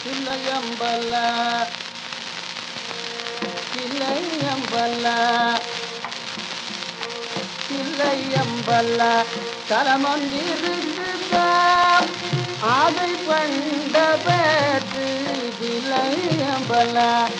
சில்லையம்பல சில்லையம்பல சில்லையம்பல தலமொன்றிருக்குதாம் அதை பண்ட பேற்று சில்லையம்பல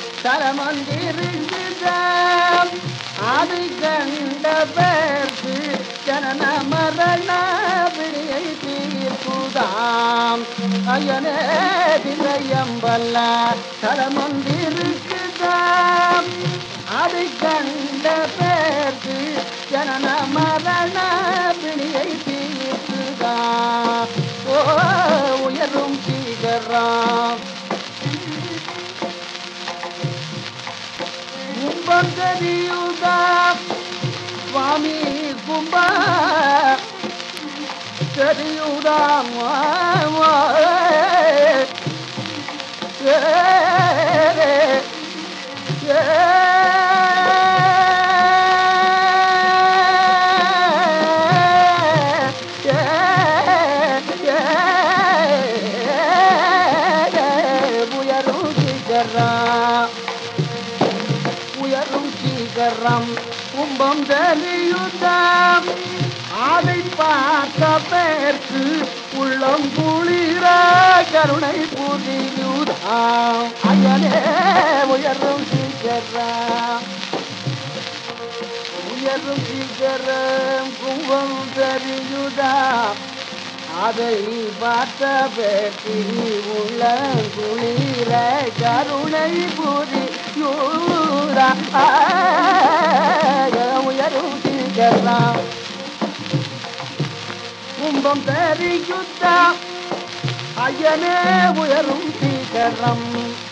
தலமொன்றிருக்குதாம் அதை கண்ட பேர்த்து ஜனன மரண பிடியை தீர்ப்புதாம் ஐயனே திரையம்பல்ல தலமொன்றிருக்குதாம் அதை கண்ட பேர்த்து ஜனன மரண பிடியை தீர்ப்புதாம் ஓ உயரும் சீகரம் கும்பம் தெரியுதா சுவாமி கும்பா தெரியுதா உயரும் சீக்கிரம் உயரும் சீகரம் கும்பம் தெளியுதாம் அதை பார்த்த பேர்க்கு உள்ளம் குளிர கருணை புரியுதாம் ஐயனே உயரும் சீகரம் உயரும் சீகரம் கும்பம் தெரியுதாம் அதை பார்த்த பேட்டி உள்ள குளிர கருணை புரியூரா உயரும் சீகரம் கும்பம் தெரியுத்தா ஐயனே உயரும் சீகரம்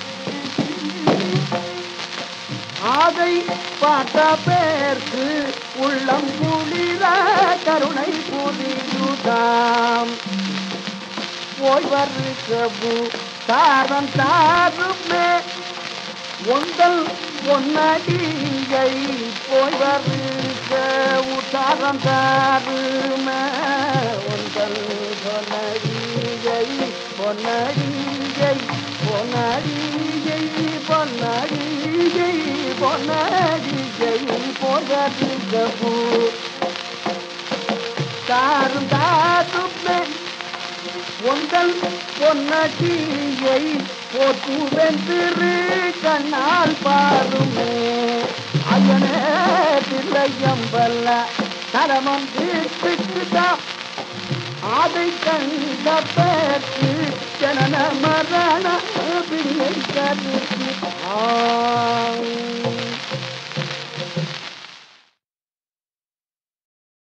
அதை பார்த்த பேர்க்கு உள்ளம் குளிர கருணை புரியுதாம் ஓய்வர் பிரபு தாரம் தாருமே ஒந்தல் பொன்னடியை போய் வருக உத்தாரம் தாருமே ஒந்தல் பொன்னடியை பொன்னடியை பொன்னடியை பொன்னடியை பொன்னடியை போய் வருக தாரும் தாருமே உங்கள் பொன்னடியை போற்றுவென்று கண்ணால் பாருமே அயனே தில்லையம்பல்ல தரமம் தீர்த்துக்குதான் அதை கண்ட பேர்க்கு ஜனன மரண பிடியை கருத்து